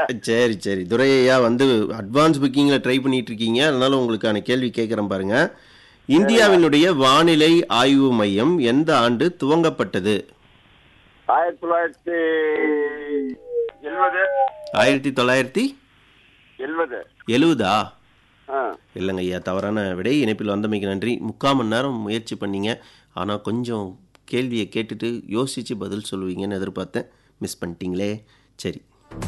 சரி சரி துரையா வந்து அட்வான்ஸ் புக்கிங்கில் ட்ரை பண்ணிட்டு இருக்கீங்க அதனால உங்களுக்கான கேள்வி கேட்குறேன் பாருங்க இந்தியாவினுடைய வானிலை ஆய்வு மையம் எந்த ஆண்டு துவங்கப்பட்டது ஆயிரத்தி தொள்ளாயிரத்தி எழுபது ஆயிரத்தி தொள்ளாயிரத்தி எழுபது எழுவதா ஆ இல்லைங்க ஐயா தவறான விடை இணைப்பில் வந்தமைக்கு நன்றி முக்கால் மணி நேரம் முயற்சி பண்ணீங்க ஆனால் கொஞ்சம் கேள்வியை கேட்டுட்டு யோசித்து பதில் சொல்லுவீங்கன்னு எதிர்பார்த்தேன் மிஸ் பண்ணிட்டீங்களே சரி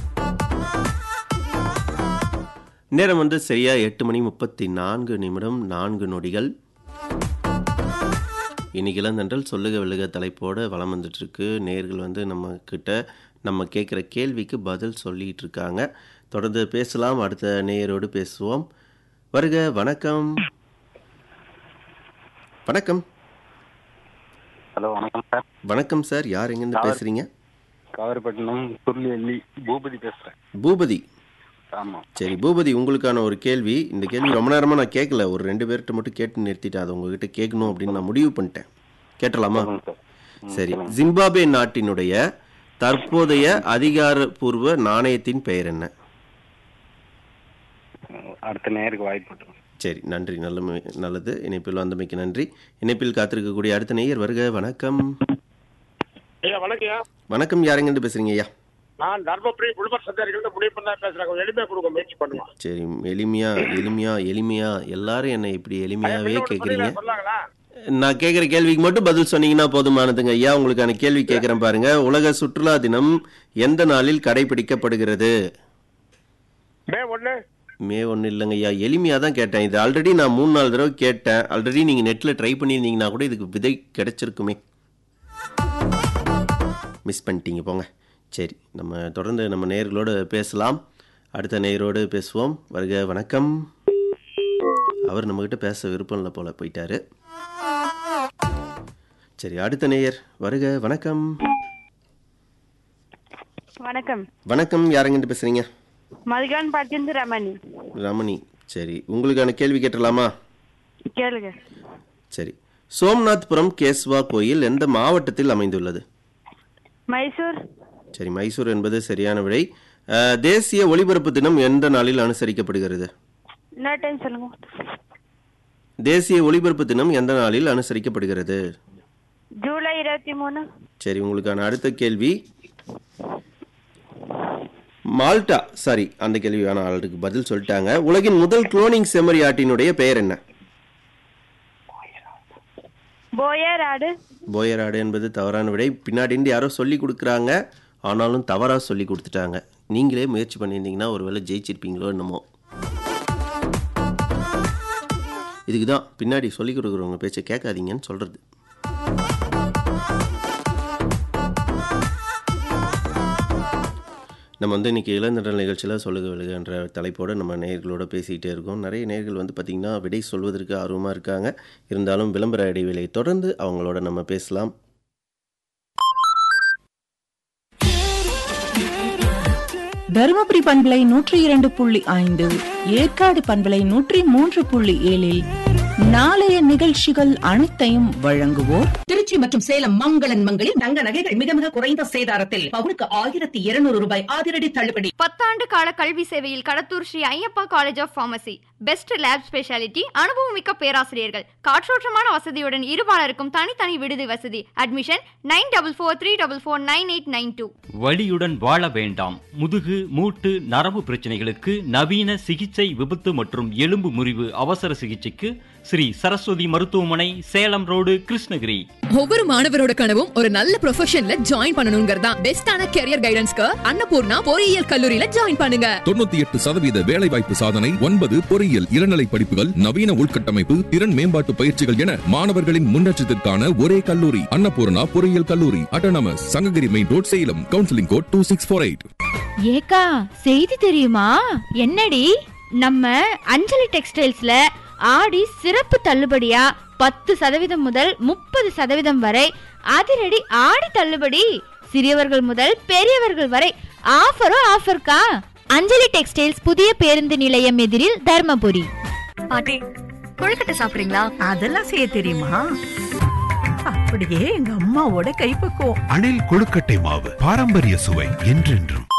நேரம் வந்து சரியா எட்டு மணி முப்பத்தி நான்கு நிமிடம் நான்கு நொடிகள் இன்னைக்கு இளந்தன்றல் சொல்லுக வெளுக தலைப்போட வளம் வந்துட்டு இருக்கு நேர்கள் வந்து நம்ம கிட்ட நம்ம கேட்குற கேள்விக்கு பதில் சொல்லிட்டு இருக்காங்க தொடர்ந்து பேசலாம் அடுத்த நேயரோடு பேசுவோம் வருக வணக்கம் வணக்கம் ஹலோ வணக்கம் சார் வணக்கம் சார் யார் எங்கேருந்து பேசுறீங்க காவிரிப்பட்டினம் துர்லியல்லி பூபதி பேசுறேன் பூபதி ஆமா சரி பூபதி உங்களுக்கான ஒரு கேள்வி இந்த கேள்வி ரொம்ப நேரமாக நான் கேட்கல ஒரு ரெண்டு பேர்கிட்ட மட்டும் கேட்டு நிறுத்திட்டேன் அதை உங்ககிட்ட கேட்கணும் அப்படின்னு நான் முடிவு பண்ணிட்டேன் கேட்டலாமா சொல்லுங்க சார் சரி ஜிம்பாபே நாட்டினுடைய தற்போதைய அதிகாரப்பூர்வ நாணயத்தின் பெயர் என்ன அடுத்த நேருக்கு வாய்ப்பு விட்டுருங்க. சரி நன்றி நல்ல மு- நல்லது இணைப்பில் வந்தமைக்கு நன்றி இணைப்பில் காத்திருக்கக்கூடிய அடுத்த நேயர் வருக வணக்கம் ஐயா வணக்கம்யா வணக்கம் யாருங்கன்னு பேசுறீங்க ஐயா நான் தர்மபுரி குடும்ப சந்தேகங்கள் முடிவு பண்ண பேசுறேன் கொஞ்சம் எளிமையா கொடுக்க முயற்சி பண்ணுவோம் சரி எளிமையா எளிமையா எளிமையா எல்லாரும் என்னை இப்படி எளிமையாவே கேட்குறீங்க சொல்லாங்களா நான் கேட்குற கேள்விக்கு மட்டும் பதில் சொன்னீங்கன்னா போதுமானதுங்க ஐயா உங்களுக்கான கேள்வி கேட்குறேன் பாருங்க உலக சுற்றுலா தினம் எந்த நாளில் கடைபிடிக்கப்படுகிறது மே ஒண்ணு மே ஒன்றும் இல்லைங்க ஐயா எளிமையாக தான் கேட்டேன் இது ஆல்ரெடி நான் மூணு நாலு தடவை கேட்டேன் ஆல்ரெடி நீங்கள் நெட்டில் ட்ரை பண்ணியிருந்தீங்கன்னா கூட இதுக்கு விதை கிடைச்சிருக்குமே மிஸ் பண்ணிட்டீங்க போங்க சரி நம்ம தொடர்ந்து நம்ம நேயர்களோடு பேசலாம் அடுத்த நேயரோடு பேசுவோம் வருக வணக்கம் அவர் நம்மக்கிட்ட பேச விருப்பம் இல்லை போல போயிட்டாரு சரி அடுத்த நேயர் வருக வணக்கம் வணக்கம் வணக்கம் யாருங்கிட்ட பேசுறீங்க மதுகான் பாட்டிருந்து ரமணி ரமணி சரி உங்களுக்கான கேள்வி கேட்டலாமா கேளுங்க சரி சோம்நாத்புரம் கேஸ்வா கோயில் எந்த மாவட்டத்தில் அமைந்துள்ளது மைசூர் சரி மைசூர் என்பது சரியான விடை அஹ், தேசிய ஒலிபரப்பு தினம் எந்த நாளில் அனுசரிக்கப்படுகிறது இன்னொரு டைம் சொல்லுங்க தேசிய ஒலிபரப்பு தினம் எந்த நாளில் அனுசரிக்கப்படுகிறது ஜூலை இருபத்தி மூணு சரி உங்களுக்கான அடுத்த கேள்வி மால்டா சாரி அந்த கேள்வி வேணாம் ஆளுக்கு பதில் சொல்லிட்டாங்க உலகின் முதல் குளோனிங் செம்மறி ஆட்டினுடைய பெயர் என்ன போயர் ஆடு போயராடு என்பது தவறான விடை பின்னாடி இருந்து யாரோ சொல்லி கொடுக்குறாங்க ஆனாலும் தவறாக சொல்லி கொடுத்துட்டாங்க நீங்களே முயற்சி பண்ணியிருந்தீங்கன்னா ஒருவேளை ஜெயிச்சிருப்பீங்களோ என்னமோ இதுக்கு தான் பின்னாடி சொல்லி கொடுக்குறவங்க பேச்சை கேட்காதீங்கன்னு சொல்கிறது நம்ம வந்து இன்றைக்கி இளந்தடல் நிகழ்ச்சியில் சொல்லுக விழுகன்ற தலைப்போடு நம்ம நேயர்களோட பேசிக்கிட்டே இருக்கோம் நிறைய நேயர்கள் வந்து பார்த்திங்கன்னா விடை சொல்வதற்கு ஆர்வமாக இருக்காங்க இருந்தாலும் விளம்பர இடைவேளையை தொடர்ந்து அவங்களோட நம்ம பேசலாம் தருமபுரி பண்பலை நூற்றி இரண்டு புள்ளி ஐந்து ஏற்காடு பண்பலை நூற்றி மூன்று புள்ளி ஏழில் நாளைய நிகழ்ச்சிகள் அனைத்தையும் வழங்குவோர் திருச்சி மற்றும் சேலம் மங்களன் மங்களில் தங்க நகைகள் மிக மிக குறைந்த சேதாரத்தில் பவுனுக்கு ஆயிரத்தி இருநூறு ரூபாய் அதிரடி தள்ளுபடி பத்தாண்டு கால கல்வி சேவையில் Kadathur Sri Ayyappa college of pharmacy best lab speciality அனுபவமிக்க பேராசிரியர்கள் காற்றோட்டமான வசதியுடன் இருபாலருக்கும் தனித்தனி விடுதி வசதி admission nine double four three double four nine eight nine two வலியுடன் வாழ வேண்டாம் முதுகு மூட்டு நரம்பு பிரச்சனைகளுக்கு நவீன சிகிச்சை விபத்து மற்றும் எலும்பு முறிவு அவசர சிகிச்சைக்கு ஸ்ரீ சரஸ்வதி மருத்துவமனை சேலம் ரோடு கிருஷ்ணகிரி ஒவ்வொரு மாணவரோட கனவும் ஒரு நல்ல ப்ரொஃபஷன்ல ஜாயின் பண்ணணுங்கிறதா பெஸ்டான கெரியர் கைடன்ஸ்க்கு அன்னபூர்ணா பொறியியல் கல்லூரியில ஜாயின் பண்ணுங்க தொண்ணூத்தி எட்டு சதவீத வேலைவாய்ப்பு சாதனை ஒன்பது பொறியியல் இளநிலை படிப்புகள் நவீன உள்கட்டமைப்பு திறன் மேம்பாட்டு பயிற்சிகள் என மாணவர்களின் முன்னேற்றத்திற்கான ஒரே கல்லூரி அன்னபூர்ணா பொறியியல் கல்லூரி autonomous Sankagiri main road Salem counselling code two six four eight ஏக்கா செய்தி தெரியுமா என்னடி நம்ம அஞ்சலி டெக்ஸ்டைல்ஸ்ல ஆடி சிறப்பு தள்ளுபடியா பத்து சதவீதம் முதல் முப்பது சதவீதம் வரை அதிரடி ஆடி தள்ளுபடி சிறியவர்கள் முதல் பெரியவர்கள் வரை ஆஃபரும் ஆஃபர்க்கா அஞ்சலி டெக்ஸ்டைல்ஸ் புதிய பேருந்து நிலையம் எதிரில் தர்மபுரி பாட்டி கொழுக்கட்டை சாப்பிடுறீங்களா அதெல்லாம் செய்ய தெரியுமா அப்படியே எங்க அம்மாவோட கைப்பக்குவம் அணில் கொழுக்கட்டை மாவு பாரம்பரிய சுவை என்றென்றும்